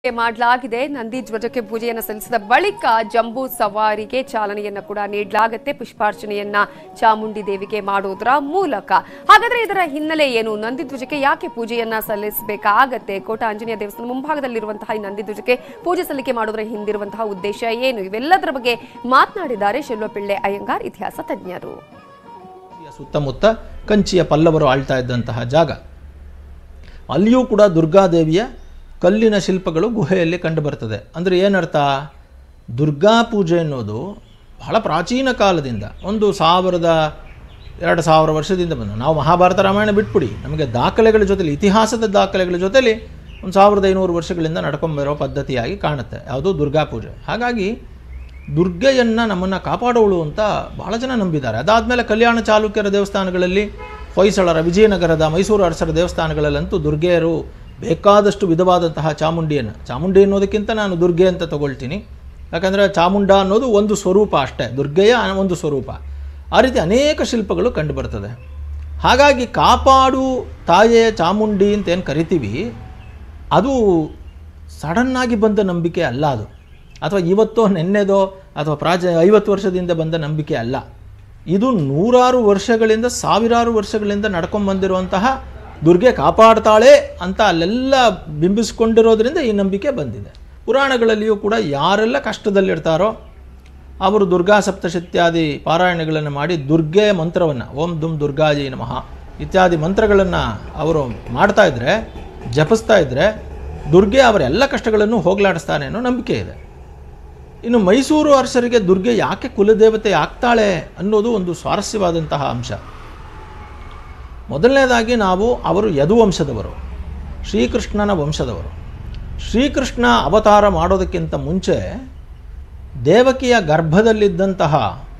ಮಾಡಲಾಗಿದೆ ನಂದಿ ಧ್ವಜಕ್ಕೆ ಪೂಜೆಯನ್ನು ಸಲ್ಲಿಸಿದ ಬಳಿಕ ಜಂಬೂ ಸವಾರಿಗೆ ಚಾಲನೆಯನ್ನ ಕೂಡ ನೀಡಲಾಗುತ್ತೆ ಪುಷ್ಪಾರ್ಚನೆಯನ್ನ ಚಾಮುಂಡಿ ದೇವಿಗೆ ಮಾಡೋದರ ಮೂಲಕ ಹಾಗಾದ್ರೆ ಇದರ ಹಿನ್ನೆಲೆ ಏನು ನಂದಿ ಧ್ವಜಕ್ಕೆ ಯಾಕೆ ಪೂಜೆಯನ್ನ ಸಲ್ಲಿಸಬೇಕಾಗತ್ತೆ ಕೋಟ ಆಂಜನೇಯ ದೇವಸ್ಥಾನ ಮುಂಭಾಗದಲ್ಲಿರುವಂತಹ ಈ ನಂದಿ ಧ್ವಜಕ್ಕೆ ಪೂಜೆ ಸಲ್ಲಿಕೆ ಮಾಡೋದರ ಹಿಂದಿರುವಂತಹ ಉದ್ದೇಶ ಏನು ಇವೆಲ್ಲದರ ಬಗ್ಗೆ ಮಾತನಾಡಿದ್ದಾರೆ ಶೆಲ್ವಪಿಳ್ಳೆ ಅಯ್ಯಂಗಾರ್ ಇತಿಹಾಸ ತಜ್ಞರು ಸುತ್ತಮುತ್ತ ಕಂಚಿಯ ಪಲ್ಲವರು ಆಳ್ತಾ ಇದ್ದಂತಹ ಜಾಗ ಅಲ್ಲಿಯೂ ಕೂಡ ದುರ್ಗಾದೇವಿಯ ಕಲ್ಲಿನ ಶಿಲ್ಪಗಳು ಗುಹೆಯಲ್ಲಿ ಕಂಡುಬರ್ತದೆ ಅಂದರೆ ಏನರ್ಥ ದುರ್ಗಾ ಪೂಜೆ ಅನ್ನೋದು ಬಹಳ ಪ್ರಾಚೀನ ಕಾಲದಿಂದ ಒಂದು ಸಾವಿರದ ಎರಡು ಸಾವಿರ ವರ್ಷದಿಂದ ಬಂದು ನಾವು ಮಹಾಭಾರತ ರಾಮಾಯಣ ಬಿಟ್ಬಿಡಿ ನಮಗೆ ದಾಖಲೆಗಳ ಜೊತೆಲಿ ಇತಿಹಾಸದ ದಾಖಲೆಗಳ ಜೊತೆಲಿ ಒಂದು ಸಾವಿರದ ಐನೂರು ವರ್ಷಗಳಿಂದ ನಡ್ಕೊಂಬರೋ ಪದ್ಧತಿಯಾಗಿ ಕಾಣುತ್ತೆ ಯಾವುದು ದುರ್ಗಾ ಪೂಜೆ ಹಾಗಾಗಿ ದುರ್ಗೆಯನ್ನು ನಮ್ಮನ್ನು ಕಾಪಾಡೋಳು ಅಂತ ಬಹಳ ಜನ ನಂಬಿದ್ದಾರೆ ಅದಾದಮೇಲೆ ಕಲ್ಯಾಣ ಚಾಲುಕ್ಯರ ದೇವಸ್ಥಾನಗಳಲ್ಲಿ ಹೊಯ್ಸಳರ ವಿಜಯನಗರದ ಮೈಸೂರು ಅರಸರ ದೇವಸ್ಥಾನಗಳಲ್ಲಂತೂ ದುರ್ಗೆಯರು ಬೇಕಾದಷ್ಟು ವಿಧವಾದಂತಹ ಚಾಮುಂಡಿಯನ್ನು ಚಾಮುಂಡಿ ಅನ್ನೋದಕ್ಕಿಂತ ನಾನು ದುರ್ಗೆ ಅಂತ ತಗೊಳ್ತೀನಿ ಯಾಕಂದರೆ ಚಾಮುಂಡ ಅನ್ನೋದು ಒಂದು ಸ್ವರೂಪ ಅಷ್ಟೇ ದುರ್ಗೆಯ ಒಂದು ಸ್ವರೂಪ ಆ ರೀತಿ ಅನೇಕ ಶಿಲ್ಪಗಳು ಕಂಡುಬರ್ತದೆ ಹಾಗಾಗಿ ಕಾಪಾಡು ತಾಯೇ ಚಾಮುಂಡಿ ಅಂತ ಏನು ಕರಿತೀವಿ ಅದು ಸಡನ್ನಾಗಿ ಬಂದ ನಂಬಿಕೆ ಅಲ್ಲ ಅದು ಅಥವಾ ಇವತ್ತೋ ನೆನ್ನೆದೋ ಅಥವಾ ಪ್ರಾಚ ಐವತ್ತು ವರ್ಷದಿಂದ ಬಂದ ನಂಬಿಕೆ ಅಲ್ಲ ಇದು ನೂರಾರು ವರ್ಷಗಳಿಂದ ಸಾವಿರಾರು ವರ್ಷಗಳಿಂದ ನಡ್ಕೊಂಬಂದಿರುವಂತಹ ದುರ್ಗೆ ಕಾಪಾಡ್ತಾಳೆ ಅಂತ ಅಲ್ಲೆಲ್ಲ ಬಿಂಬಿಸ್ಕೊಂಡಿರೋದ್ರಿಂದ ಈ ನಂಬಿಕೆ ಬಂದಿದೆ ಪುರಾಣಗಳಲ್ಲಿಯೂ ಕೂಡ ಯಾರೆಲ್ಲ ಕಷ್ಟದಲ್ಲಿರ್ತಾರೋ ಅವರು ದುರ್ಗಾ ಸಪ್ತಶತ್ಯಾದಿ ಪಾರಾಯಣಗಳನ್ನು ಮಾಡಿ ದುರ್ಗೆ ಮಂತ್ರವನ್ನು ಓಂ ದುಮ್ ದುರ್ಗಾಜಿ ನಮಃ ಇತ್ಯಾದಿ ಮಂತ್ರಗಳನ್ನು ಅವರು ಮಾಡ್ತಾ ಇದ್ದರೆ ಜಪಿಸ್ತಾ ಇದ್ದರೆ ದುರ್ಗೆ ಅವರ ಎಲ್ಲ ಕಷ್ಟಗಳನ್ನು ಹೋಗಲಾಡಿಸ್ತಾನೆ ಅನ್ನೋ ನಂಬಿಕೆ ಇದೆ ಇನ್ನು ಮೈಸೂರು ಅರಸರಿಗೆ ದುರ್ಗೆ ಯಾಕೆ ಕುಲದೇವತೆ ಆಗ್ತಾಳೆ ಅನ್ನೋದು ಒಂದು ಸ್ವಾರಸ್ಯವಾದಂತಹ ಅಂಶ ಮೊದಲನೇದಾಗಿ ನಾವು ಅವರು ಯದುವಂಶದವರು ಶ್ರೀಕೃಷ್ಣನ ವಂಶದವರು ಶ್ರೀಕೃಷ್ಣ ಅವತಾರ ಮಾಡೋದಕ್ಕಿಂತ ಮುಂಚೆ ದೇವಕಿಯ ಗರ್ಭದಲ್ಲಿದ್ದಂತಹ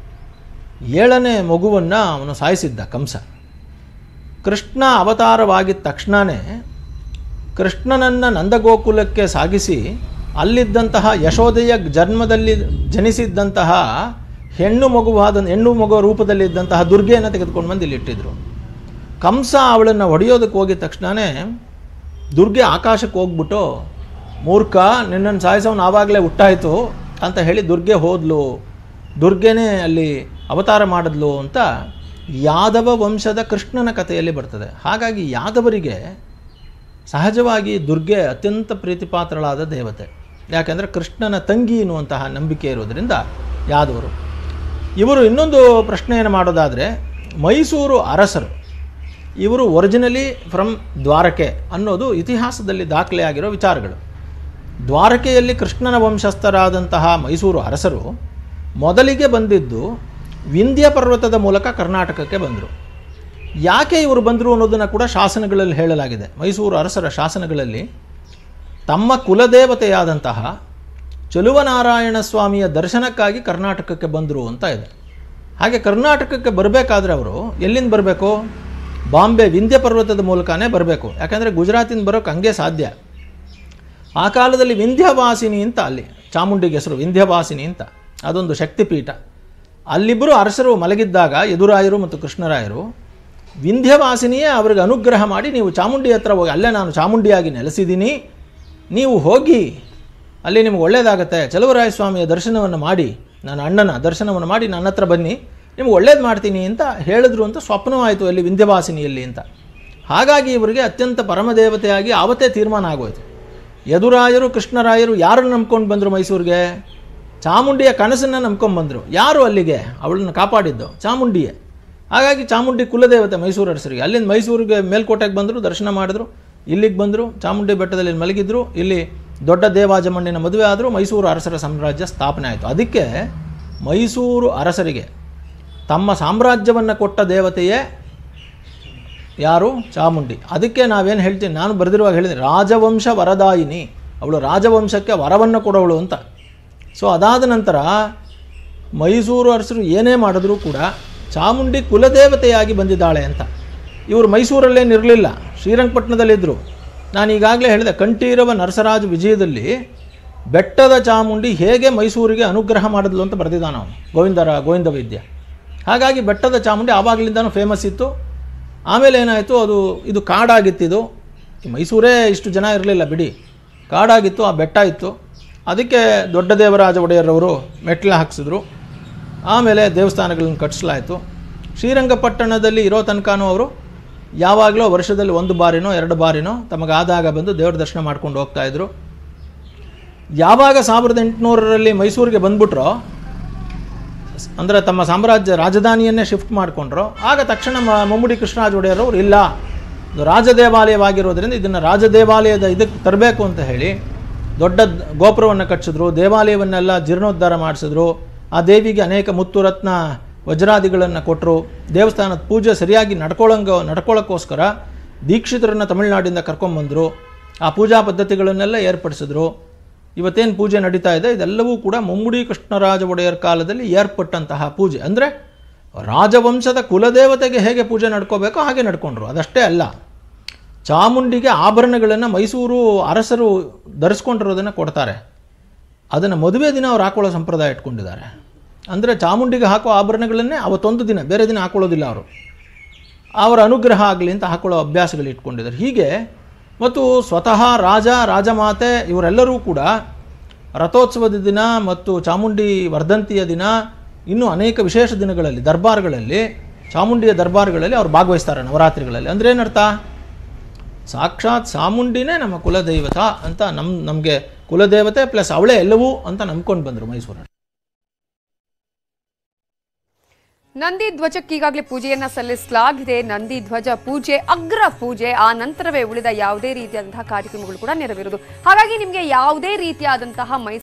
ಏಳನೇ ಮಗುವನ್ನು ಅವನು ಸಾಯಿಸಿದ್ದ ಕಂಸ ಕೃಷ್ಣ ಅವತಾರವಾಗಿದ್ದ ತಕ್ಷಣವೇ ಕೃಷ್ಣನನ್ನು ನಂದಗೋಕುಲಕ್ಕೆ ಸಾಗಿಸಿ ಅಲ್ಲಿದ್ದಂತಹ ಯಶೋದೆಯ ಜನ್ಮದಲ್ಲಿ ಜನಿಸಿದ್ದಂತಹ ಹೆಣ್ಣು ಮಗುವಾದ ಹೆಣ್ಣು ಮಗುವ ರೂಪದಲ್ಲಿದ್ದಂತಹ ದುರ್ಗೆಯನ್ನು ತೆಗೆದುಕೊಂಡು ಬಂದು ಇಲ್ಲಿಟ್ಟಿದ್ರು ಕಂಸ ಅವಳನ್ನು ಹೊಡೆಯೋದಕ್ಕೆ ಹೋಗಿದ ತಕ್ಷಣವೇ ದುರ್ಗೆ ಆಕಾಶಕ್ಕೆ ಹೋಗ್ಬಿಟ್ಟು ಮೂರ್ಖ ನಿನ್ನನ್ನು ಸಾಯಿಸೋನು ಆವಾಗಲೇ ಹುಟ್ಟಾಯಿತು ಅಂತ ಹೇಳಿ ದುರ್ಗೆ ಹೋದ್ಲು ದುರ್ಗೆನೇ ಅಲ್ಲಿ ಅವತಾರ ಮಾಡಿದ್ಲು ಅಂತ ಯಾದವ ವಂಶದ ಕೃಷ್ಣನ ಕಥೆಯಲ್ಲಿ ಬರ್ತದೆ ಹಾಗಾಗಿ ಯಾದವರಿಗೆ ಸಹಜವಾಗಿ ದುರ್ಗೆ ಅತ್ಯಂತ ಪ್ರೀತಿಪಾತ್ರಳಾದ ದೇವತೆ ಯಾಕೆಂದರೆ ಕೃಷ್ಣನ ತಂಗಿ ಎನ್ನುವಂತಹ ನಂಬಿಕೆ ಇರೋದರಿಂದ ಯಾದವರು ಇವರು ಇನ್ನೊಂದು ಪ್ರಶ್ನೆಯನ್ನು ಮಾಡೋದಾದರೆ ಮೈಸೂರು ಅರಸರು ಇವರು ಒರಿಜಿನಲಿ ಫ್ರಮ್ ದ್ವಾರಕೆ ಅನ್ನೋದು ಇತಿಹಾಸದಲ್ಲಿ ದಾಖಲೆಯಾಗಿರೋ ವಿಚಾರಗಳು ದ್ವಾರಕೆಯಲ್ಲಿ ಕೃಷ್ಣನ ವಂಶಸ್ಥರಾದಂತಹ ಮೈಸೂರು ಅರಸರು ಮೊದಲಿಗೆ ಬಂದಿದ್ದು ವಿಂಧ್ಯ ಪರ್ವತದ ಮೂಲಕ ಕರ್ನಾಟಕಕ್ಕೆ ಬಂದರು ಯಾಕೆ ಇವರು ಬಂದರು ಅನ್ನೋದನ್ನು ಕೂಡ ಶಾಸನಗಳಲ್ಲಿ ಹೇಳಲಾಗಿದೆ ಮೈಸೂರು ಅರಸರ ಶಾಸನಗಳಲ್ಲಿ ತಮ್ಮ ಕುಲದೇವತೆಯಾದಂತಹ ಚಲುವನಾರಾಯಣ ಸ್ವಾಮಿಯ ದರ್ಶನಕ್ಕಾಗಿ ಕರ್ನಾಟಕಕ್ಕೆ ಬಂದರು ಅಂತ ಇದೆ ಹಾಗೆ ಕರ್ನಾಟಕಕ್ಕೆ ಬರಬೇಕಾದ್ರೆ ಅವರು ಎಲ್ಲಿಂದ ಬರಬೇಕು ಬಾಂಬೆ ವಿಂಧ್ಯ ಪರ್ವತದ ಮೂಲಕನೇ ಬರಬೇಕು ಯಾಕಂದರೆ ಗುಜರಾತಿಂದ ಬರೋಕ್ಕೆ ಹಂಗೆ ಸಾಧ್ಯ ಆ ಕಾಲದಲ್ಲಿ ವಿಂಧ್ಯವಾಸಿನಿ ಅಂತ ಅಲ್ಲಿ ಚಾಮುಂಡಿಗೆ ಹೆಸರು ವಿಂಧ್ಯವಾಸಿನಿ ಅಂತ ಅದೊಂದು ಶಕ್ತಿಪೀಠ ಅಲ್ಲಿಬ್ಬರು ಅರಸರು ಮಲಗಿದ್ದಾಗ ಯದುರಾಯರು ಮತ್ತು ಕೃಷ್ಣರಾಯರು ವಿಂಧ್ಯವಾಸಿನಿಯೇ ಅವರಿಗೆ ಅನುಗ್ರಹ ಮಾಡಿ ನೀವು ಚಾಮುಂಡಿ ಹತ್ರ ಹೋಗಿ ಅಲ್ಲೇ ನಾನು ಚಾಮುಂಡಿಯಾಗಿ ನೆಲೆಸಿದ್ದೀನಿ ನೀವು ಹೋಗಿ ಅಲ್ಲಿ ನಿಮ್ಗೆ ಒಳ್ಳೇದಾಗತ್ತೆ ಚಲುವರಾಯ ಸ್ವಾಮಿಯ ದರ್ಶನವನ್ನು ಮಾಡಿ ನನ್ನ ಅಣ್ಣನ ದರ್ಶನವನ್ನು ಮಾಡಿ ನನ್ನ ಹತ್ರ ಬನ್ನಿ ನಿಮ್ಗೆ ಒಳ್ಳೇದು ಮಾಡ್ತೀನಿ ಅಂತ ಹೇಳಿದ್ರು ಅಂತ ಸ್ವಪ್ನವಾಯಿತು ಅಲ್ಲಿ ವಿಂಧ್ಯವಾಸಿನಿಯಲ್ಲಿ ಅಂತ ಹಾಗಾಗಿ ಇವರಿಗೆ ಅತ್ಯಂತ ಪರಮದೇವತೆಯಾಗಿ ಆವತ್ತೇ ತೀರ್ಮಾನ ಆಗೋಯ್ತು ಯದುರಾಯರು ಕೃಷ್ಣರಾಯರು ಯಾರನ್ನು ನಂಬ್ಕೊಂಡು ಬಂದರು ಮೈಸೂರಿಗೆ ಚಾಮುಂಡಿಯ ಕನಸನ್ನು ನಂಬ್ಕೊಂಡು ಬಂದರು ಯಾರು ಅಲ್ಲಿಗೆ ಅವಳನ್ನು ಕಾಪಾಡಿದ್ದು ಚಾಮುಂಡಿಯೇ ಹಾಗಾಗಿ ಚಾಮುಂಡಿ ಕುಲದೇವತೆ ಮೈಸೂರು ಅರಸರಿಗೆ ಅಲ್ಲಿಂದ ಮೈಸೂರಿಗೆ ಮೇಲ್ಕೋಟೆಗೆ ಬಂದರು ದರ್ಶನ ಮಾಡಿದ್ರು ಇಲ್ಲಿಗೆ ಬಂದರು ಚಾಮುಂಡಿ ಬೆಟ್ಟದಲ್ಲಿ ಮಲಗಿದ್ರು ಇಲ್ಲಿ ದೊಡ್ಡ ದೇವಾಜಮಣ್ಣಿನ ಮದುವೆ ಆದರೂ ಮೈಸೂರು ಅರಸರ ಸಾಮ್ರಾಜ್ಯ ಸ್ಥಾಪನೆ ಆಯಿತು ಅದಕ್ಕೆ ಮೈಸೂರು ಅರಸರಿಗೆ ತಮ್ಮ ಸಾಮ್ರಾಜ್ಯವನ್ನು ಕೊಟ್ಟ ದೇವತೆಯೇ ಯಾರು ಚಾಮುಂಡಿ ಅದಕ್ಕೆ ನಾವೇನು ಹೇಳ್ತೀನಿ ನಾನು ಬರೆದಿರುವಾಗ ಹೇಳಿದ್ದೀನಿ ರಾಜವಂಶ ವರದಾಯಿನಿ ಅವಳು ರಾಜವಂಶಕ್ಕೆ ವರವನ್ನು ಕೊಡೋಳು ಅಂತ ಸೊ ಅದಾದ ನಂತರ ಮೈಸೂರು ಅರಸರು ಏನೇ ಮಾಡಿದ್ರೂ ಕೂಡ ಚಾಮುಂಡಿ ಕುಲದೇವತೆಯಾಗಿ ಬಂದಿದ್ದಾಳೆ ಅಂತ ಇವರು ಮೈಸೂರಲ್ಲೇನು ಇರಲಿಲ್ಲ ಶ್ರೀರಂಗಪಟ್ಟಣದಲ್ಲಿದ್ದರು ನಾನು ಈಗಾಗಲೇ ಹೇಳಿದೆ ಕಂಠೀರವ ನರಸರಾಜ ವಿಜಯದಲ್ಲಿ ಬೆಟ್ಟದ ಚಾಮುಂಡಿ ಹೇಗೆ ಮೈಸೂರಿಗೆ ಅನುಗ್ರಹ ಮಾಡಿದ್ಲು ಅಂತ ಬರೆದಿದ್ದಾನೆ ಅವನು ಗೋವಿಂದರ ಗೋವಿಂದ ವೈದ್ಯ ಹಾಗಾಗಿ ಬೆಟ್ಟದ ಚಾಮುಂಡಿ ಆವಾಗಲಿಂದನೂ ಫೇಮಸ್ ಇತ್ತು ಆಮೇಲೆ ಏನಾಯಿತು ಅದು ಇದು ಕಾಡಾಗಿತ್ತಿದು ಈ ಮೈಸೂರೇ ಇಷ್ಟು ಜನ ಇರಲಿಲ್ಲ ಬಿಡಿ ಕಾಡಾಗಿತ್ತು ಆ ಬೆಟ್ಟ ಇತ್ತು ಅದಕ್ಕೆ ದೊಡ್ಡ ದೇವರಾಜ ಒಡೆಯರವರು ಮೆಟ್ಲು ಹಾಕ್ಸಿದ್ರು ಆಮೇಲೆ ದೇವಸ್ಥಾನಗಳನ್ನು ಕಟ್ಟಿಸಲಾಯಿತು ಶ್ರೀರಂಗಪಟ್ಟಣದಲ್ಲಿ ಇರೋ ತನಕನೂ ಅವರು ಯಾವಾಗಲೂ ವರ್ಷದಲ್ಲಿ ಒಂದು ಬಾರಿನೋ ಎರಡು ಬಾರಿನೋ ತಮಗಾದಾಗ ಬಂದು ದೇವರ ದರ್ಶನ ಮಾಡ್ಕೊಂಡು ಹೋಗ್ತಾಯಿದ್ರು ಯಾವಾಗ ಸಾವಿರದ ಎಂಟುನೂರರಲ್ಲಿ ಮೈಸೂರಿಗೆ ಬಂದ್ಬಿಟ್ರೋ ಅಂದರೆ ತಮ್ಮ ಸಾಮ್ರಾಜ್ಯ ರಾಜಧಾನಿಯನ್ನೇ ಶಿಫ್ಟ್ ಮಾಡಿಕೊಂಡ್ರು ಆಗ ತಕ್ಷಣ ಮ- ಮಮ್ಮುಡಿ ಕೃಷ್ಣರಾಜ ಒಡೆಯರವರು ಇಲ್ಲ ಇದು ರಾಜ ದೇವಾಲಯವಾಗಿರೋದ್ರಿಂದ ಇದನ್ನು ರಾಜ ದೇವಾಲಯದ ಇದಕ್ಕೆ ತರಬೇಕು ಅಂತ ಹೇಳಿ ದೊಡ್ಡ ದ್- ಗೋಪುರವನ್ನು ಕಟ್ಟಿಸಿದ್ರು ದೇವಾಲಯವನ್ನೆಲ್ಲ ಜೀರ್ಣೋದ್ಧಾರ ಮಾಡಿಸಿದ್ರು ಆ ದೇವಿಗೆ ಅನೇಕ ಮುತ್ತು ರತ್ನ ವಜ್ರಾದಿಗಳನ್ನು ಕೊಟ್ಟರು ದೇವಸ್ಥಾನದ ಪೂಜೆ ಸರಿಯಾಗಿ ನಡ್ಕೊಳ್ಳಂಗ ನಡ್ಕೊಳ್ಳೋಕ್ಕೋಸ್ಕರ ದೀಕ್ಷಿತರನ್ನು ತಮಿಳುನಾಡಿಂದ ಕರ್ಕೊಂಬಂದರು ಆ ಪೂಜಾ ಪದ್ಧತಿಗಳನ್ನೆಲ್ಲ ಏರ್ಪಡಿಸಿದ್ರು ಇವತ್ತೇನು ಪೂಜೆ ನಡೀತಾ ಇದೆ ಇದೆಲ್ಲವೂ ಕೂಡ ಮುಮ್ಮುಡಿ ಕೃಷ್ಣರಾಜ ಒಡೆಯರ್ ಕಾಲದಲ್ಲಿ ಏರ್ಪಟ್ಟಂತಹ ಪೂಜೆ ಅಂದರೆ ರಾಜವಂಶದ ಕುಲದೇವತೆಗೆ ಹೇಗೆ ಪೂಜೆ ನಡ್ಕೋಬೇಕೋ ಹಾಗೆ ನಡ್ಕೊಂಡ್ರು ಅದಷ್ಟೇ ಅಲ್ಲ ಚಾಮುಂಡಿಗೆ ಆಭರಣಗಳನ್ನು ಮೈಸೂರು ಅರಸರು ಧರಿಸ್ಕೊಂಡಿರೋದನ್ನು ಕೊಡ್ತಾರೆ ಅದನ್ನು ಮದುವೆ ದಿನ ಅವ್ರು ಹಾಕೊಳ್ಳೋ ಸಂಪ್ರದಾಯ ಇಟ್ಕೊಂಡಿದ್ದಾರೆ ಅಂದರೆ ಚಾಮುಂಡಿಗೆ ಹಾಕೋ ಆಭರಣಗಳನ್ನೇ ಅವತ್ತೊಂದು ದಿನ ಬೇರೆ ದಿನ ಹಾಕೊಳ್ಳೋದಿಲ್ಲ ಅವರು ಅವರ ಅನುಗ್ರಹ ಆಗಲಿ ಅಂತ ಹಾಕೊಳ್ಳೋ ಅಭ್ಯಾಸಗಳು ಇಟ್ಕೊಂಡಿದ್ದಾರೆ ಹೀಗೆ ಮತ್ತು ಸ್ವತಃ ರಾಜ ರಾಜಮಾತೆ ಇವರೆಲ್ಲರೂ ಕೂಡ ರಥೋತ್ಸವದ ದಿನ ಮತ್ತು ಚಾಮುಂಡಿ ವರ್ಧಂತಿಯ ದಿನ ಇನ್ನೂ ಅನೇಕ ವಿಶೇಷ ದಿನಗಳಲ್ಲಿ ದರ್ಬಾರ್ಗಳಲ್ಲಿ ಚಾಮುಂಡಿಯ ದರ್ಬಾರ್ಗಳಲ್ಲಿ ಅವ್ರು ಭಾಗವಹಿಸ್ತಾರೆ ನವರಾತ್ರಿಗಳಲ್ಲಿ ಅಂದ್ರೆ ಏನರ್ಥ ಸಾಕ್ಷಾತ್ ಚಾಮುಂಡಿನೇ ನಮ್ಮ ಕುಲದೈವತ ಅಂತ ನಮ್ಮ ನಮಗೆ ಕುಲದೇವತೆ ಪ್ಲಸ್ ಅವಳೇ ಎಲ್ಲವೂ ಅಂತ ನಂಬ್ಕೊಂಡು ಬಂದರು ಮೈಸೂರಲ್ಲಿ ನಂದಿ ಧ್ವಜಕ್ಕೆ ಈಗಾಗಲೇ ಪೂಜೆಯನ್ನ ಸಲ್ಲಿಸಲಾಗಿದೆ ನಂದಿ ಧ್ವಜ ಪೂಜೆ ಅಗ್ರ ಪೂಜೆ ಆ ನಂತರವೇ ಉಳಿದ ಯಾವುದೇ ರೀತಿಯಾದಂತಹ ಕಾರ್ಯಕ್ರಮಗಳು ಕೂಡ ನೆರವೇರುವುದು ಹಾಗಾಗಿ ನಿಮಗೆ ಯಾವುದೇ ರೀತಿಯಾದಂತಹ ಮೈ